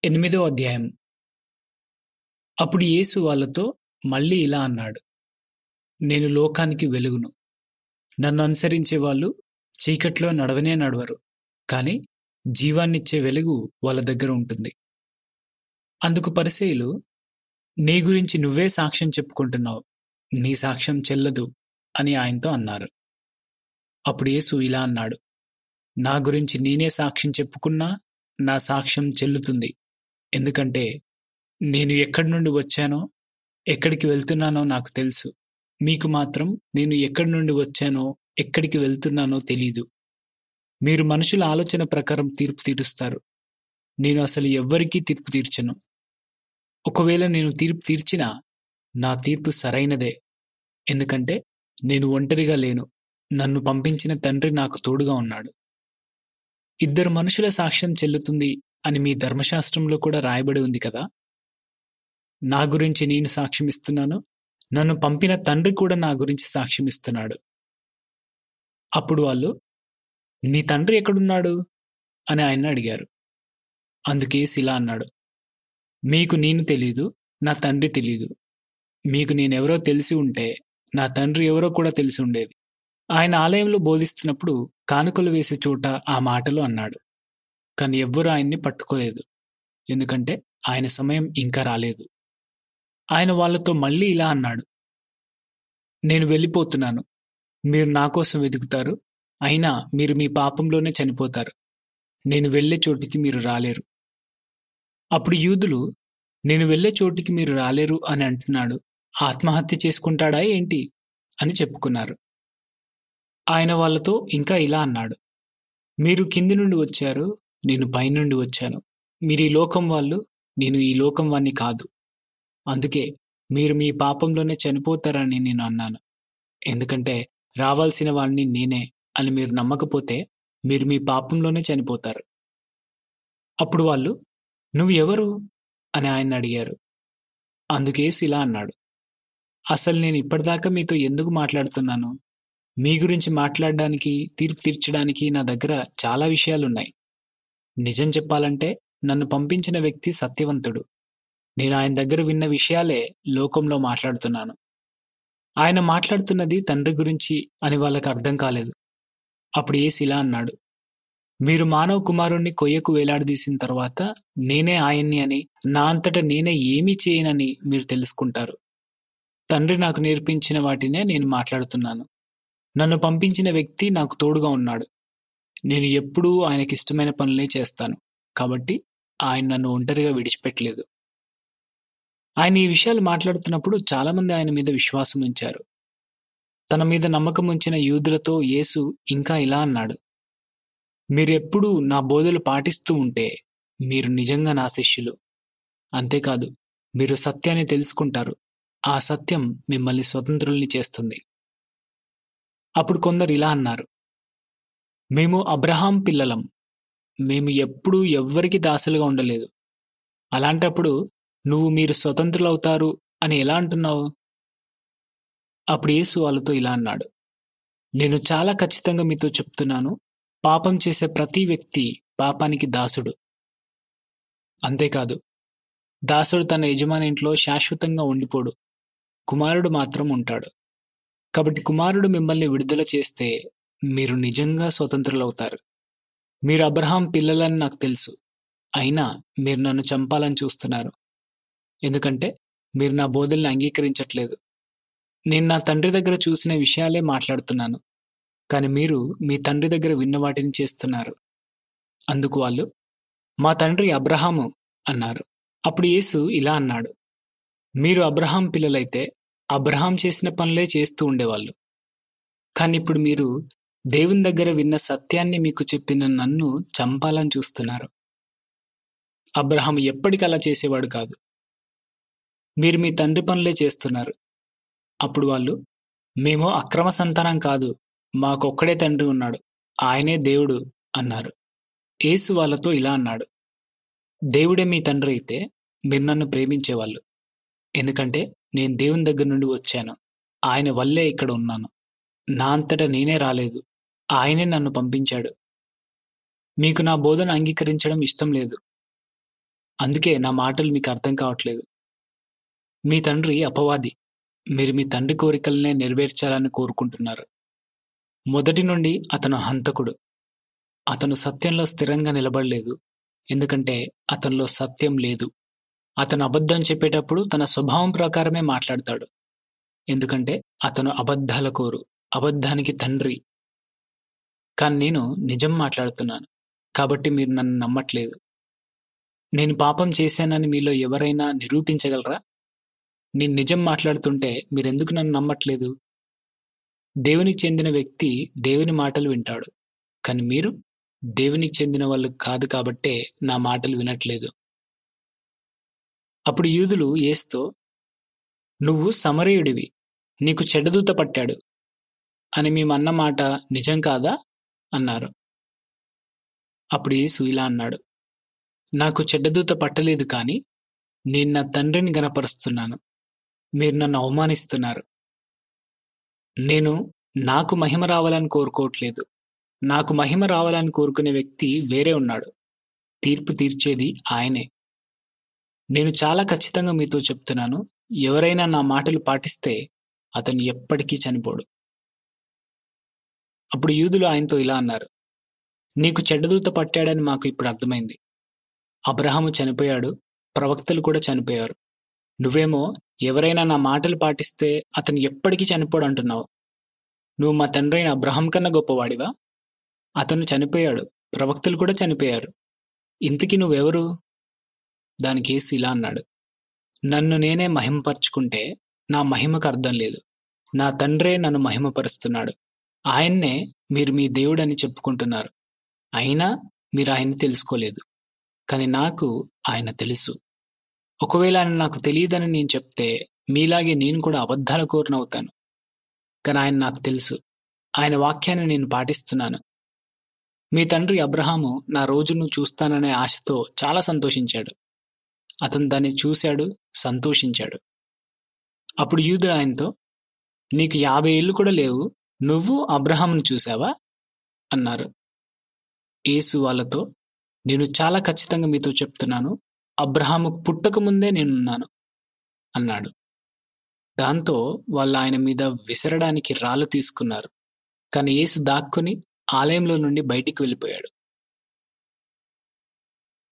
ఎనిమిదో అధ్యాయం అప్పుడు యేసు వాళ్ళతో మళ్ళీ ఇలా అన్నాడు నేను లోకానికి వెలుగును నన్ను అనుసరించే వాళ్ళు చీకట్లో నడవనే నడవరు కానీ జీవాన్నిచ్చే వెలుగు వాళ్ళ దగ్గర ఉంటుంది అందుకు పరిసయులు నీ గురించి నువ్వే సాక్ష్యం చెప్పుకుంటున్నావు నీ సాక్ష్యం చెల్లదు అని ఆయనతో అన్నారు అప్పుడు యేసు ఇలా అన్నాడు నా గురించి నేనే సాక్ష్యం చెప్పుకున్నా నా సాక్ష్యం చెల్లుతుంది ఎందుకంటే నేను ఎక్కడి నుండి వచ్చానో ఎక్కడికి వెళ్తున్నానో నాకు తెలుసు మీకు మాత్రం నేను ఎక్కడి నుండి వచ్చానో ఎక్కడికి వెళ్తున్నానో తెలీదు మీరు మనుషుల ఆలోచన ప్రకారం తీర్పు తీరుస్తారు నేను అసలు ఎవ్వరికీ తీర్పు తీర్చను ఒకవేళ నేను తీర్పు తీర్చినా నా తీర్పు సరైనదే ఎందుకంటే నేను ఒంటరిగా లేను నన్ను పంపించిన తండ్రి నాకు తోడుగా ఉన్నాడు ఇద్దరు మనుషుల సాక్ష్యం చెల్లుతుంది అని మీ ధర్మశాస్త్రంలో కూడా రాయబడి ఉంది కదా నా గురించి నేను సాక్ష్యం ఇస్తున్నాను నన్ను పంపిన తండ్రి కూడా నా గురించి సాక్ష్యం ఇస్తున్నాడు అప్పుడు వాళ్ళు నీ తండ్రి ఎక్కడున్నాడు అని ఆయన అడిగారు అందుకేసి ఇలా అన్నాడు మీకు నేను తెలీదు నా తండ్రి తెలీదు మీకు నేనెవరో తెలిసి ఉంటే నా తండ్రి ఎవరో కూడా తెలిసి ఉండేది ఆయన ఆలయంలో బోధిస్తున్నప్పుడు కానుకలు వేసే చోట ఆ మాటలు అన్నాడు కానీ ఎవ్వరూ ఆయన్ని పట్టుకోలేదు ఎందుకంటే ఆయన సమయం ఇంకా రాలేదు ఆయన వాళ్ళతో మళ్ళీ ఇలా అన్నాడు నేను వెళ్ళిపోతున్నాను మీరు నా కోసం వెతుకుతారు అయినా మీరు మీ పాపంలోనే చనిపోతారు నేను వెళ్ళే చోటికి మీరు రాలేరు అప్పుడు యూదులు నేను వెళ్ళే చోటికి మీరు రాలేరు అని అంటున్నాడు ఆత్మహత్య చేసుకుంటాడా ఏంటి అని చెప్పుకున్నారు ఆయన వాళ్ళతో ఇంకా ఇలా అన్నాడు మీరు కింది నుండి వచ్చారు నేను పైనుండి వచ్చాను మీరు ఈ లోకం వాళ్ళు నేను ఈ లోకం వాణ్ణి కాదు అందుకే మీరు మీ పాపంలోనే చనిపోతారని నేను అన్నాను ఎందుకంటే రావాల్సిన వాడిని నేనే అని మీరు నమ్మకపోతే మీరు మీ పాపంలోనే చనిపోతారు అప్పుడు వాళ్ళు నువ్వు ఎవరు అని ఆయన అడిగారు అందుకేసి ఇలా అన్నాడు అసలు నేను ఇప్పటిదాకా మీతో ఎందుకు మాట్లాడుతున్నాను మీ గురించి మాట్లాడడానికి తీర్పు తీర్చడానికి నా దగ్గర చాలా విషయాలున్నాయి నిజం చెప్పాలంటే నన్ను పంపించిన వ్యక్తి సత్యవంతుడు నేను ఆయన దగ్గర విన్న విషయాలే లోకంలో మాట్లాడుతున్నాను ఆయన మాట్లాడుతున్నది తండ్రి గురించి అని వాళ్ళకి అర్థం కాలేదు అప్పుడు ఏసి ఇలా అన్నాడు మీరు మానవ కుమారుణ్ణి కొయ్యకు వేలాడదీసిన తర్వాత నేనే ఆయన్ని అని నా అంతటా నేనే ఏమీ చేయనని మీరు తెలుసుకుంటారు తండ్రి నాకు నేర్పించిన వాటినే నేను మాట్లాడుతున్నాను నన్ను పంపించిన వ్యక్తి నాకు తోడుగా ఉన్నాడు నేను ఎప్పుడూ ఆయనకి ఇష్టమైన పనులే చేస్తాను కాబట్టి ఆయన నన్ను ఒంటరిగా విడిచిపెట్టలేదు ఆయన ఈ విషయాలు మాట్లాడుతున్నప్పుడు చాలామంది ఆయన మీద విశ్వాసం ఉంచారు తన మీద నమ్మకం ఉంచిన యూదులతో యేసు ఇంకా ఇలా అన్నాడు మీరెప్పుడూ నా బోధలు పాటిస్తూ ఉంటే మీరు నిజంగా నా శిష్యులు అంతేకాదు మీరు సత్యాన్ని తెలుసుకుంటారు ఆ సత్యం మిమ్మల్ని స్వతంత్రుల్ని చేస్తుంది అప్పుడు కొందరు ఇలా అన్నారు మేము అబ్రహాం పిల్లలం మేము ఎప్పుడూ ఎవ్వరికి దాసులుగా ఉండలేదు అలాంటప్పుడు నువ్వు మీరు స్వతంత్రులవుతారు అని ఎలా అంటున్నావు అప్పుడు యేసు వాళ్ళతో ఇలా అన్నాడు నేను చాలా ఖచ్చితంగా మీతో చెప్తున్నాను పాపం చేసే ప్రతి వ్యక్తి పాపానికి దాసుడు అంతేకాదు దాసుడు తన యజమాని ఇంట్లో శాశ్వతంగా ఉండిపోడు కుమారుడు మాత్రం ఉంటాడు కాబట్టి కుమారుడు మిమ్మల్ని విడుదల చేస్తే మీరు నిజంగా స్వతంత్రులవుతారు మీరు అబ్రహాం పిల్లలని నాకు తెలుసు అయినా మీరు నన్ను చంపాలని చూస్తున్నారు ఎందుకంటే మీరు నా బోధల్ని అంగీకరించట్లేదు నేను నా తండ్రి దగ్గర చూసిన విషయాలే మాట్లాడుతున్నాను కానీ మీరు మీ తండ్రి దగ్గర విన్న వాటిని చేస్తున్నారు అందుకు వాళ్ళు మా తండ్రి అబ్రహాము అన్నారు అప్పుడు యేసు ఇలా అన్నాడు మీరు అబ్రహాం పిల్లలైతే అబ్రహాం చేసిన పనులే చేస్తూ ఉండేవాళ్ళు కానీ ఇప్పుడు మీరు దేవుని దగ్గర విన్న సత్యాన్ని మీకు చెప్పిన నన్ను చంపాలని చూస్తున్నారు అబ్రహాం ఎప్పటికీ అలా చేసేవాడు కాదు మీరు మీ తండ్రి పనులే చేస్తున్నారు అప్పుడు వాళ్ళు మేము అక్రమ సంతానం కాదు మాకొక్కడే తండ్రి ఉన్నాడు ఆయనే దేవుడు అన్నారు యేసు వాళ్ళతో ఇలా అన్నాడు దేవుడే మీ తండ్రి అయితే మీరు నన్ను ప్రేమించేవాళ్ళు ఎందుకంటే నేను దేవుని దగ్గర నుండి వచ్చాను ఆయన వల్లే ఇక్కడ ఉన్నాను నా అంతటా నేనే రాలేదు ఆయనే నన్ను పంపించాడు మీకు నా బోధన అంగీకరించడం ఇష్టం లేదు అందుకే నా మాటలు మీకు అర్థం కావట్లేదు మీ తండ్రి అపవాది మీరు మీ తండ్రి కోరికలనే నెరవేర్చాలని కోరుకుంటున్నారు మొదటి నుండి అతను హంతకుడు అతను సత్యంలో స్థిరంగా నిలబడలేదు ఎందుకంటే అతనిలో సత్యం లేదు అతను అబద్ధం చెప్పేటప్పుడు తన స్వభావం ప్రకారమే మాట్లాడతాడు ఎందుకంటే అతను అబద్ధాల కోరు అబద్ధానికి తండ్రి కానీ నేను నిజం మాట్లాడుతున్నాను కాబట్టి మీరు నన్ను నమ్మట్లేదు నేను పాపం చేశానని మీలో ఎవరైనా నిరూపించగలరా నేను నిజం మాట్లాడుతుంటే మీరెందుకు నన్ను నమ్మట్లేదు దేవునికి చెందిన వ్యక్తి దేవుని మాటలు వింటాడు కానీ మీరు దేవునికి చెందిన వాళ్ళు కాదు కాబట్టే నా మాటలు వినట్లేదు అప్పుడు యూదులు ఏస్తో నువ్వు సమరయుడివి నీకు చెడ్డదూత పట్టాడు అని మేమన్న మాట నిజం కాదా అన్నారు అప్పుడు యేసు ఇలా అన్నాడు నాకు చెడ్డదూత పట్టలేదు కానీ నేను నా తండ్రిని గనపరుస్తున్నాను మీరు నన్ను అవమానిస్తున్నారు నేను నాకు మహిమ రావాలని కోరుకోవట్లేదు నాకు మహిమ రావాలని కోరుకునే వ్యక్తి వేరే ఉన్నాడు తీర్పు తీర్చేది ఆయనే నేను చాలా ఖచ్చితంగా మీతో చెప్తున్నాను ఎవరైనా నా మాటలు పాటిస్తే అతను ఎప్పటికీ చనిపోడు అప్పుడు యూదులు ఆయనతో ఇలా అన్నారు నీకు చెడ్డదూత పట్టాడని మాకు ఇప్పుడు అర్థమైంది అబ్రహాము చనిపోయాడు ప్రవక్తలు కూడా చనిపోయారు నువ్వేమో ఎవరైనా నా మాటలు పాటిస్తే అతను ఎప్పటికీ చనిపోడు అంటున్నావు నువ్వు మా తండ్రి అయిన అబ్రహం కన్నా గొప్పవాడివా అతను చనిపోయాడు ప్రవక్తలు కూడా చనిపోయారు ఇంతకీ నువ్వెవరు దానికి యేసు ఇలా అన్నాడు నన్ను నేనే మహిమపరుచుకుంటే నా మహిమకు అర్థం లేదు నా తండ్రే నన్ను మహిమపరుస్తున్నాడు ఆయన్నే మీరు మీ దేవుడని చెప్పుకుంటున్నారు అయినా మీరు ఆయన్ని తెలుసుకోలేదు కానీ నాకు ఆయన తెలుసు ఒకవేళ ఆయన నాకు తెలియదని నేను చెప్తే మీలాగే నేను కూడా అబద్ధాల కోరినవుతాను కానీ ఆయన నాకు తెలుసు ఆయన వాక్యాన్ని నేను పాటిస్తున్నాను మీ తండ్రి అబ్రహాము నా రోజును చూస్తాననే ఆశతో చాలా సంతోషించాడు అతను దాన్ని చూశాడు సంతోషించాడు అప్పుడు యూదుడు ఆయనతో నీకు యాభై ఏళ్ళు కూడా లేవు నువ్వు అబ్రహామును చూశావా అన్నారు యేసు వాళ్ళతో నేను చాలా ఖచ్చితంగా మీతో చెప్తున్నాను అబ్రహాము పుట్టక ముందే నేనున్నాను అన్నాడు దాంతో వాళ్ళు ఆయన మీద విసరడానికి రాళ్ళు తీసుకున్నారు కానీ యేసు దాక్కుని ఆలయంలో నుండి బయటికి వెళ్ళిపోయాడు